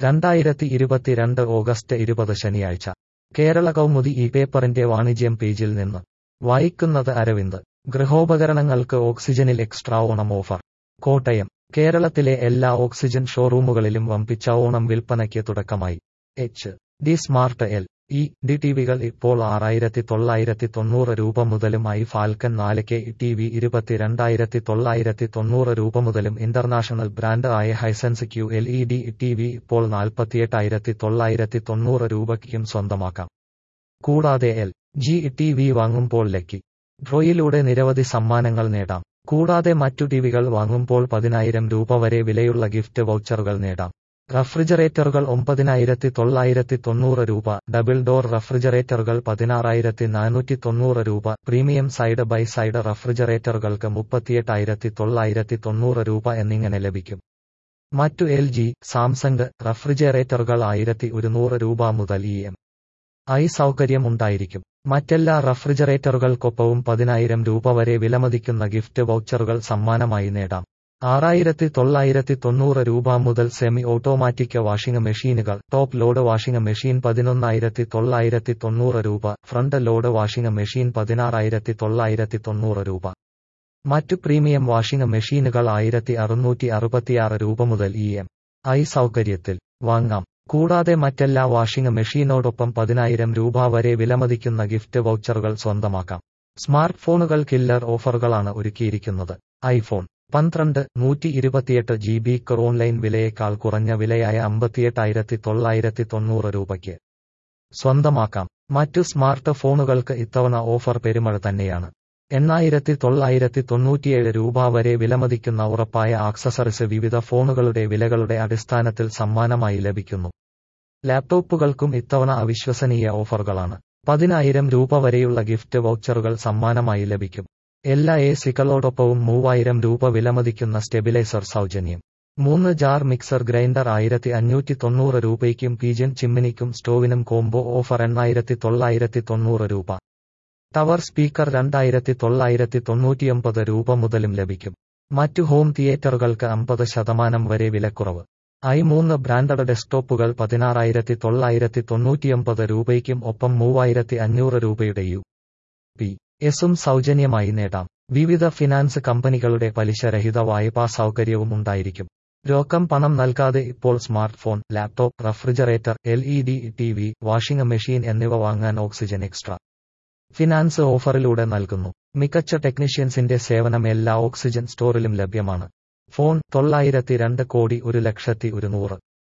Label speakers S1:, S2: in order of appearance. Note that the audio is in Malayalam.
S1: രണ്ടായിരത്തി ഇരുപത്തിരണ്ട് ഓഗസ്റ്റ് ഇരുപത് ശനിയാഴ്ച കേരള കൗമുദി ഈ പേപ്പറിന്റെ വാണിജ്യം പേജിൽ നിന്ന് വായിക്കുന്നത് അരവിന്ദ് ഗൃഹോപകരണങ്ങൾക്ക് ഓക്സിജനിൽ എക്സ്ട്രാ ഓണം ഓഫർ കോട്ടയം കേരളത്തിലെ എല്ലാ ഓക്സിജൻ ഷോറൂമുകളിലും വമ്പിച്ച ഓണം വിൽപ്പനയ്ക്ക് തുടക്കമായി H D smart L E D ടിവികൾ ഇപ്പോൾ ആറായിരത്തി തൊള്ളായിരത്തി തൊണ്ണൂറ് രൂപ മുതലും ഐ ഫാൽക്കൻ നാല് കെ ടി വി ഇരുപത്തിരണ്ടായിരത്തി തൊള്ളായിരത്തി തൊണ്ണൂറ് രൂപ മുതലും ഇന്റർനാഷണൽ ബ്രാൻഡ് ആയ Hisense Q L E D T V ഇപ്പോൾ നാൽപ്പത്തിയെട്ടായിരത്തി തൊള്ളായിരത്തി തൊണ്ണൂറ് രൂപയ്ക്കും സ്വന്തമാക്കാം കൂടാതെ എൽ ജി ടി വി വാങ്ങുമ്പോൾ ലക്കി ഡ്രോയിലൂടെ നിരവധി സമ്മാനങ്ങൾ നേടാം കൂടാതെ മറ്റു ടിവികൾ വാങ്ങുമ്പോൾ പതിനായിരം രൂപ വരെ വിലയുള്ള ഗിഫ്റ്റ് വൗച്ചറുകൾ നേടാം റഫ്രിജറേറ്ററുകൾ ഒമ്പതിനായിരത്തി തൊള്ളായിരത്തി തൊണ്ണൂറ് രൂപ ഡബിൾ ഡോർ റഫ്രിജറേറ്ററുകൾ പതിനാറായിരത്തി നാനൂറ്റി തൊണ്ണൂറ് രൂപ പ്രീമിയം സൈഡ് ബൈ സൈഡ് റഫ്രിജറേറ്ററുകൾക്ക് മുപ്പത്തിയെട്ടായിരത്തി തൊള്ളായിരത്തി തൊണ്ണൂറ് രൂപ എന്നിങ്ങനെ ലഭിക്കും മറ്റു എൽ ജി സാംസങ് റഫ്രിജറേറ്ററുകൾ ആയിരത്തി ഒരുന്നൂറ് രൂപ മുതൽ ഇ എം ഐ സൗകര്യം ഉണ്ടായിരിക്കും മറ്റെല്ലാ റഫ്രിജറേറ്ററുകൾക്കൊപ്പവും പതിനായിരം രൂപ വരെ വിലമതിക്കുന്ന ഗിഫ്റ്റ് വൗച്ചറുകൾ സമ്മാനമായി നേടാം ആറായിരത്തി തൊള്ളായിരത്തി തൊണ്ണൂറ് രൂപ മുതൽ സെമി ഓട്ടോമാറ്റിക് വാഷിംഗ് മെഷീനുകൾ ടോപ്പ് ലോഡ് വാഷിംഗ് മെഷീൻ പതിനൊന്നായിരത്തി തൊള്ളായിരത്തി തൊണ്ണൂറ് രൂപ ഫ്രണ്ട് ലോഡ് വാഷിംഗ് മെഷീൻ പതിനാറായിരത്തി തൊള്ളായിരത്തി തൊണ്ണൂറ് രൂപ മറ്റു പ്രീമിയം വാഷിംഗ് മെഷീനുകൾ ആയിരത്തി അറുന്നൂറ്റി അറുപത്തിയാറ് രൂപ മുതൽ ഇ എം ഐ സൗകര്യത്തിൽ വാങ്ങാം കൂടാതെ മറ്റെല്ലാ വാഷിംഗ് മെഷീനോടൊപ്പം പതിനായിരം രൂപ വരെ വിലമതിക്കുന്ന ഗിഫ്റ്റ് വൗച്ചറുകൾ സ്വന്തമാക്കാം സ്മാർട്ട് ഫോണുകൾ കില്ലർ ഓഫറുകളാണ് ഒരുക്കിയിരിക്കുന്നത് ഐഫോൺ പന്ത്രണ്ട് നൂറ്റി ഇരുപത്തിയെട്ട് ജി ബിക്ക് ഓൺലൈൻ വിലയേക്കാൾ കുറഞ്ഞ വിലയായ അമ്പത്തിയെട്ടായിരത്തി തൊള്ളായിരത്തി തൊണ്ണൂറ് രൂപയ്ക്ക് സ്വന്തമാക്കാം മറ്റു സ്മാർട്ട് ഫോണുകൾക്ക് ഇത്തവണ ഓഫർ പെരുമഴ തന്നെയാണ് എണ്ണായിരത്തി തൊള്ളായിരത്തി തൊണ്ണൂറ്റിയേഴ് രൂപ വരെ വിലമതിക്കുന്ന ഉറപ്പായ ആക്സസറീസ് വിവിധ ഫോണുകളുടെ വിലകളുടെ അടിസ്ഥാനത്തിൽ സമ്മാനമായി ലഭിക്കുന്നു ലാപ്ടോപ്പുകൾക്കും ഇത്തവണ അവിശ്വസനീയ ഓഫറുകളാണ് പതിനായിരം രൂപ വരെയുള്ള ഗിഫ്റ്റ് വൗച്ചറുകൾ സമ്മാനമായി ലഭിക്കും എല്ലാ എ സികളോടൊപ്പവും മൂവായിരം രൂപ വിലമതിക്കുന്ന സ്റ്റെബിലൈസർ സൗജന്യം മൂന്ന് ജാർ മിക്സർ ഗ്രൈൻഡർ ആയിരത്തി അഞ്ഞൂറ്റി തൊണ്ണൂറ് രൂപയ്ക്കും പീജൻ ചിമ്മിനിക്കും സ്റ്റോവിനും കോംബോ ഓഫർ എണ്ണായിരത്തി തൊള്ളായിരത്തി തൊണ്ണൂറ് രൂപ ടവർ സ്പീക്കർ രണ്ടായിരത്തി തൊള്ളായിരത്തി തൊണ്ണൂറ്റിയൊമ്പത് രൂപ മുതലും ലഭിക്കും മറ്റു ഹോം തിയേറ്ററുകൾക്ക് അമ്പത് ശതമാനം വരെ വിലക്കുറവ് ഐ മൂന്ന് ബ്രാൻഡഡ് ഡെസ്ക്ടോപ്പുകൾ പതിനാറായിരത്തി തൊള്ളായിരത്തി തൊണ്ണൂറ്റിയൊമ്പത് രൂപയ്ക്കും ഒപ്പം മൂവായിരത്തി അഞ്ഞൂറ് രൂപയുടെ യു പി എസും സൗജന്യമായി നേടാം വിവിധ ഫിനാൻസ് കമ്പനികളുടെ പലിശരഹിത വായ്പാ സൗകര്യവും ഉണ്ടായിരിക്കും രോക്കം പണം നൽകാതെ ഇപ്പോൾ smart phone laptop refrigerator L E D T V washing machine എന്നിവ വാങ്ങാൻ ഓക്സിജൻ എക്സ്ട്രാ ഫിനാൻസ് ഓഫറിലൂടെ നൽകുന്നു മികച്ച ടെക്നീഷ്യൻസിന്റെ സേവനം എല്ലാ ഓക്സിജൻ സ്റ്റോറിലും ലഭ്യമാണ് ഫോൺ തൊള്ളായിരത്തി രണ്ട് കോടി ഒരു ലക്ഷത്തി ഒരുന്നൂറ്